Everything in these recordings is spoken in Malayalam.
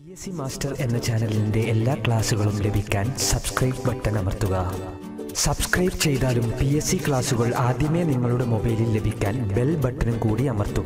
പി എസ് സി മാസ്റ്റർ എന്ന ചാനലിൻ്റെ എല്ലാ ക്ലാസുകളും ലഭിക്കാൻ സബ്സ്ക്രൈബ് ബട്ടൺ അമർത്തുക സബ്സ്ക്രൈബ് ചെയ്താലും പി എസ് സി ക്ലാസുകൾ ആദ്യമേ നിങ്ങളുടെ മൊബൈലിൽ ലഭിക്കാൻ ബെൽ ബട്ടണും കൂടി അമർത്തുക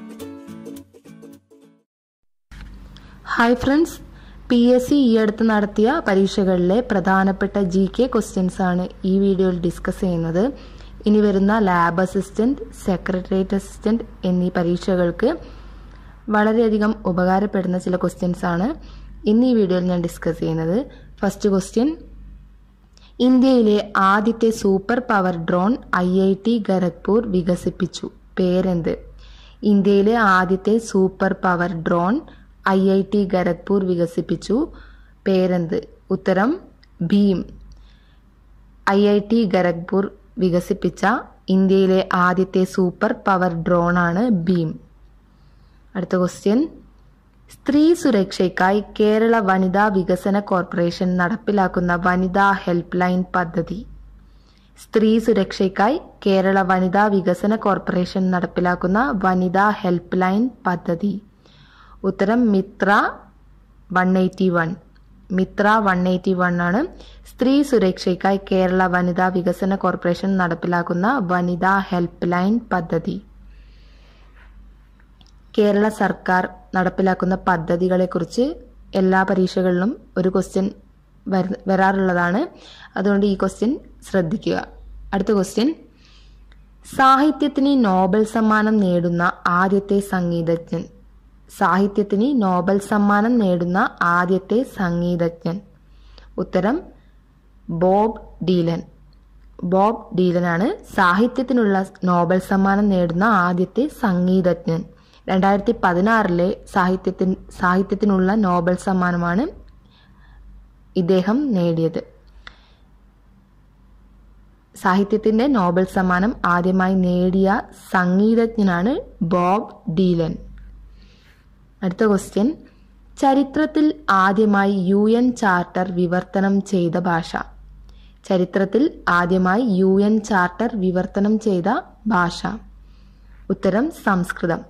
hi friends P S C ഈ അടുത്ത് നടത്തിയ പരീക്ഷകളിലെ പ്രധാനപ്പെട്ട ജി കെ ക്വസ്റ്റ്യൻസ് ആണ് ഈ വീഡിയോയിൽ ഡിസ്കസ് ചെയ്യുന്നത് ഇനി വരുന്ന ലാബ് അസിസ്റ്റന്റ് സെക്രട്ടേറിയറ്റ് അസിസ്റ്റന്റ് എന്നീ പരീക്ഷകൾക്ക് വളരെയധികം ഉപകാരപ്പെടുന്ന ചില ക്വസ്റ്റ്യൻസ് ആണ് ഇന്ന് ഈ വീഡിയോയിൽ ഞാൻ ഡിസ്കസ് ചെയ്യുന്നത് ഫസ്റ്റ് ക്വസ്റ്റ്യൻ ഇന്ത്യയിലെ ആദ്യത്തെ super power drone I I T Kharagpur വികസിപ്പിച്ചു പേരെന്ത് ഇന്ത്യയിലെ ആദ്യത്തെ super power drone I I T Kharagpur വികസിപ്പിച്ചു പേരെന്ത് ഉത്തരം Bheem I I T Kharagpur വികസിപ്പിച്ച ഇന്ത്യയിലെ ആദ്യത്തെ സൂപ്പർ പവർ ഡ്രോണാണ് ഭീം അടുത്ത ക്വസ്റ്റ്യൻ സ്ത്രീ സുരക്ഷയ്ക്കായി കേരള വനിതാ വികസന കോർപ്പറേഷൻ നടപ്പിലാക്കുന്ന വനിതാ ഹെൽപ്പ് ലൈൻ പദ്ധതി സ്ത്രീ സുരക്ഷയ്ക്കായി കേരള വനിതാ വികസന കോർപ്പറേഷൻ നടപ്പിലാക്കുന്ന വനിതാ ഹെൽപ്പ് ലൈൻ പദ്ധതി ഉത്തരം Mitra one eighty one Mitra one eighty one ആണ് സ്ത്രീ സുരക്ഷയ്ക്കായി കേരള വനിതാ വികസന കോർപ്പറേഷൻ നടപ്പിലാക്കുന്ന വനിതാ ഹെൽപ്പ് ലൈൻ പദ്ധതി കേരള സർക്കാർ നടപ്പിലാക്കുന്ന പദ്ധതികളെക്കുറിച്ച് എല്ലാ പരീക്ഷകളിലും ഒരു ക്വസ്റ്റ്യൻ വരാറുള്ളതാണ് അതുകൊണ്ട് ഈ ക്വസ്റ്റ്യൻ ശ്രദ്ധിക്കുക അടുത്ത ക്വസ്റ്റ്യൻ സാഹിത്യത്തിന് നോബൽ സമ്മാനം നേടുന്ന ആദ്യത്തെ സംഗീതജ്ഞൻ സാഹിത്യത്തിന് നോബൽ സമ്മാനം നേടുന്ന ആദ്യത്തെ സംഗീതജ്ഞൻ ഉത്തരം ബോബ് ഡീലൻ ബോബ് ഡീലനാണ് സാഹിത്യത്തിനുള്ള നോബൽ സമ്മാനം നേടുന്ന ആദ്യത്തെ സംഗീതജ്ഞൻ രണ്ടായിരത്തി പതിനാറിലെ സാഹിത്യത്തിന് സാഹിത്യത്തിനുള്ള നോബൽ സമ്മാനമാണ് ഇദ്ദേഹം നേടിയത് സാഹിത്യത്തിന്റെ നോബൽ സമ്മാനം ആദ്യമായി നേടിയ സംഗീതജ്ഞനാണ് ബോബ് ഡീലൻ അടുത്ത ക്വസ്റ്റ്യൻ ചരിത്രത്തിൽ ആദ്യമായി യു എൻ ചാർട്ടർ വിവർത്തനം ചെയ്ത ഭാഷ ചരിത്രത്തിൽ ആദ്യമായി യു എൻ ചാർട്ടർ വിവർത്തനം ചെയ്ത ഭാഷ ഉത്തരം സംസ്കൃതം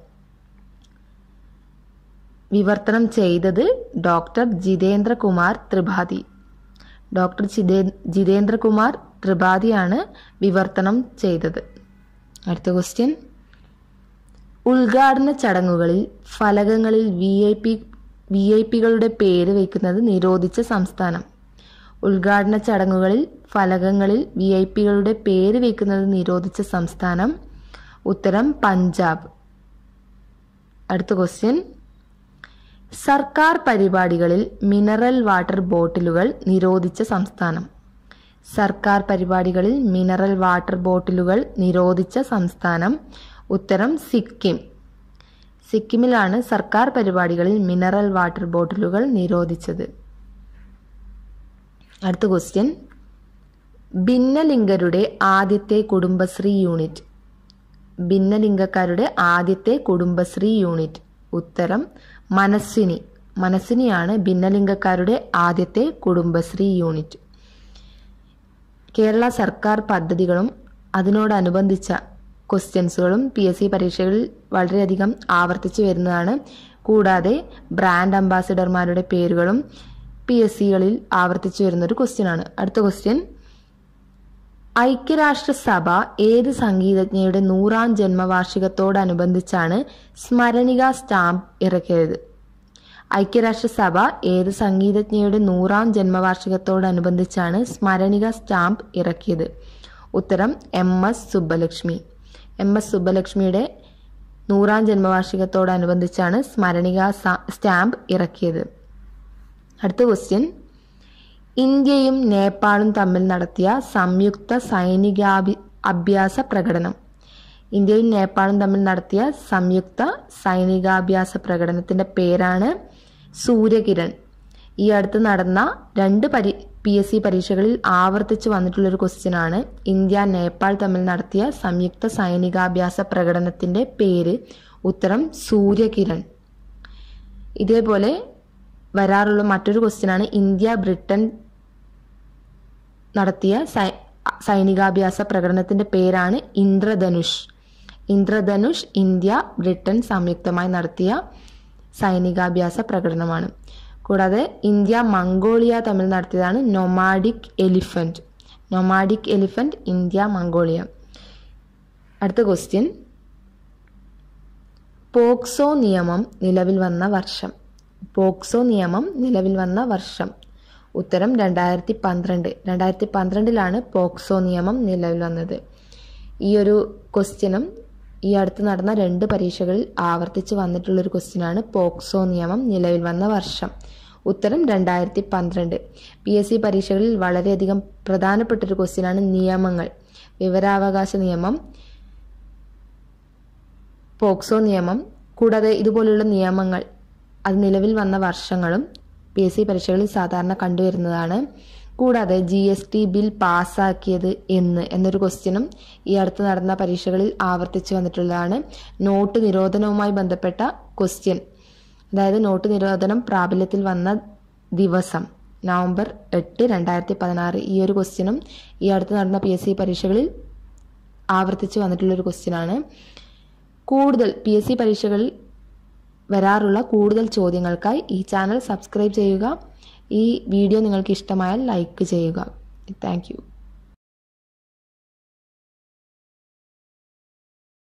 വിവർത്തനം ചെയ്തത് ഡോക്ടർ ജിതേന്ദ്രകുമാർ ത്രിപാഠി ഡോക്ടർ ജിതേ ജിതേന്ദ്രകുമാർ ത്രിപാഠിയാണ് വിവർത്തനം ചെയ്തത് അടുത്ത ക്വസ്റ്റ്യൻ ഉദ്ഘാടന ചടങ്ങുകളിൽ ഫലകങ്ങളിൽ V I P V I പികളുടെ പേര് വയ്ക്കുന്നത് നിരോധിച്ച സംസ്ഥാനം ഉദ്ഘാടന ചടങ്ങുകളിൽ ഫലകങ്ങളിൽ വി ഐ പികളുടെ പേര് വയ്ക്കുന്നത് നിരോധിച്ച സംസ്ഥാനം ഉത്തരം പഞ്ചാബ് അടുത്ത ക്വസ്റ്റ്യൻ സർക്കാർ പരിപാടികളിൽ മിനറൽ വാട്ടർ ബോട്ടിലുകൾ നിരോധിച്ച സംസ്ഥാനം സർക്കാർ പരിപാടികളിൽ മിനറൽ വാട്ടർ ബോട്ടിലുകൾ നിരോധിച്ച സംസ്ഥാനം ഉത്തരം സിക്കിം സിക്കിമിലാണ് സർക്കാർ പരിപാടികളിൽ മിനറൽ വാട്ടർ ബോട്ടിലുകൾ നിരോധിച്ചത് അടുത്ത ക്വസ്റ്റ്യൻ ഭിന്നലിംഗരുടെ ആദ്യത്തെ കുടുംബശ്രീ യൂണിറ്റ് ഭിന്നലിംഗക്കാരുടെ ആദ്യത്തെ കുടുംബശ്രീ യൂണിറ്റ് ഉത്തരം മനസ്വിനി മനസ്വിനിയാണ് ഭിന്നലിംഗക്കാരുടെ ആദ്യത്തെ കുടുംബശ്രീ യൂണിറ്റ് കേരള സർക്കാർ പദ്ധതികളും അതിനോടനുബന്ധിച്ച ക്വസ്റ്റ്യൻസുകളും പി എസ് സി പരീക്ഷകളിൽ വളരെയധികം ആവർത്തിച്ചു വരുന്നതാണ് കൂടാതെ ബ്രാൻഡ് അംബാസിഡർമാരുടെ പേരുകളും പി എസ് സികളിൽ ആവർത്തിച്ചു വരുന്ന ഒരു ക്വസ്റ്റ്യനാണ് അടുത്ത ക്വസ്റ്റ്യൻ ഐക്യരാഷ്ട്രസഭ ഏത് സംഗീതജ്ഞയുടെ നൂറാം ജന്മവാർഷികത്തോടനുബന്ധിച്ചാണ് സ്മരണിക സ്റ്റാമ്പ് ഇറക്കിയത് ഐക്യരാഷ്ട്രസഭ ഏത് സംഗീതജ്ഞയുടെ നൂറാം ജന്മവാർഷികത്തോടനുബന്ധിച്ചാണ് സ്മരണിക സ്റ്റാമ്പ് ഇറക്കിയത് ഉത്തരം M S Subbulakshmi M S സുബ്ബലക്ഷ്മിയുടെ നൂറാം ജന്മവാർഷികത്തോടനുബന്ധിച്ചാണ് സ്മരണിക സ്റ്റാമ്പ് ഇറക്കിയത് അടുത്ത ക്വസ്റ്റ്യൻ ഇന്ത്യയും നേപ്പാളും തമ്മിൽ നടത്തിയ സംയുക്ത സൈനികാഭി അഭ്യാസ പ്രകടനം ഇന്ത്യയും നേപ്പാളും തമ്മിൽ നടത്തിയ സംയുക്ത സൈനികാഭ്യാസ പ്രകടനത്തിന്റെ പേരാണ് സൂര്യകിരൺ ഈ അടുത്ത് നടന്ന രണ്ട് പരി പി എസ് സി പരീക്ഷകളിൽ ആവർത്തിച്ച് വന്നിട്ടുള്ളൊരു ക്വസ്റ്റ്യൻ ആണ് ഇന്ത്യ നേപ്പാൾ തമ്മിൽ നടത്തിയ സംയുക്ത സൈനികാഭ്യാസ പ്രകടനത്തിന്റെ പേര് ഉത്തരം സൂര്യകിരൺ ഇതേപോലെ വരാറുള്ള മറ്റൊരു ക്വസ്റ്റ്യൻ ആണ് ഇന്ത്യ ബ്രിട്ടൻ നടത്തിയ സൈനികാഭ്യാസ പ്രകടനത്തിന്റെ പേരാണ് ഇന്ദ്രധനുഷ് ഇന്ദ്രധനുഷ് ഇന്ത്യ ബ്രിട്ടൻ സംയുക്തമായി നടത്തിയ സൈനികാഭ്യാസ പ്രകടനമാണ് കൂടാതെ ഇന്ത്യ മംഗോളിയ തമ്മിൽ നടത്തിയതാണ് nomadic elephant nomadic elephant India Mongolia അടുത്ത ക്വസ്റ്റ്യൻ പോക്സോ നിയമം നിലവിൽ വന്ന വർഷം പോക്സോ നിയമം നിലവിൽ വന്ന വർഷം ഉത്തരം രണ്ടായിരത്തി പന്ത്രണ്ട് രണ്ടായിരത്തി പന്ത്രണ്ടിലാണ് പോക്സോ നിയമം നിലവിൽ വന്നത് ഈ ഒരു ക്വസ്റ്റ്യനും ഈ അടുത്ത് നടന്ന രണ്ട് പരീക്ഷകളിൽ ആവർത്തിച്ച് വന്നിട്ടുള്ളൊരു ക്വസ്റ്റ്യനാണ് പോക്സോ നിയമം നിലവിൽ വന്ന വർഷം ഉത്തരം രണ്ടായിരത്തി പന്ത്രണ്ട് പി എസ് സി പരീക്ഷകളിൽ വളരെയധികം പ്രധാനപ്പെട്ടൊരു ക്വസ്റ്റ്യനാണ് നിയമങ്ങൾ വിവരാവകാശ നിയമം പോക്സോ നിയമം കൂടാതെ ഇതുപോലുള്ള നിയമങ്ങൾ അത് നിലവിൽ വന്ന വർഷങ്ങളും പി എസ് സി പരീക്ഷകളിൽ സാധാരണ കണ്ടുവരുന്നതാണ് കൂടാതെ ജി എസ് ടി ബിൽ പാസ്സാക്കിയത് എന്ന് എന്നൊരു ക്വസ്റ്റ്യനും ഈ അടുത്ത് നടന്ന പരീക്ഷകളിൽ ആവർത്തിച്ച് വന്നിട്ടുള്ളതാണ് നോട്ട് നിരോധനവുമായി ബന്ധപ്പെട്ട ക്വസ്റ്റ്യൻ അതായത് നോട്ട് നിരോധനം പ്രാബല്യത്തിൽ വന്ന ദിവസം നവംബർ എട്ട് രണ്ടായിരത്തി പതിനാറ് ഈ ഒരു ക്വസ്റ്റ്യനും ഈ അടുത്ത് നടന്ന പി എസ് സി പരീക്ഷകളിൽ ആവർത്തിച്ച് വന്നിട്ടുള്ളൊരു ക്വസ്റ്റ്യനാണ് കൂടുതൽ പി എസ് സി പരീക്ഷകളിൽ വരാറുള്ള കൂടുതൽ ചോദ്യങ്ങൾക്കായി ഈ ചാനൽ സബ്സ്ക്രൈബ് ചെയ്യുക ഈ വീഡിയോ നിങ്ങൾക്ക് ഇഷ്ടമായാൽ ലൈക്ക് ചെയ്യുക താങ്ക്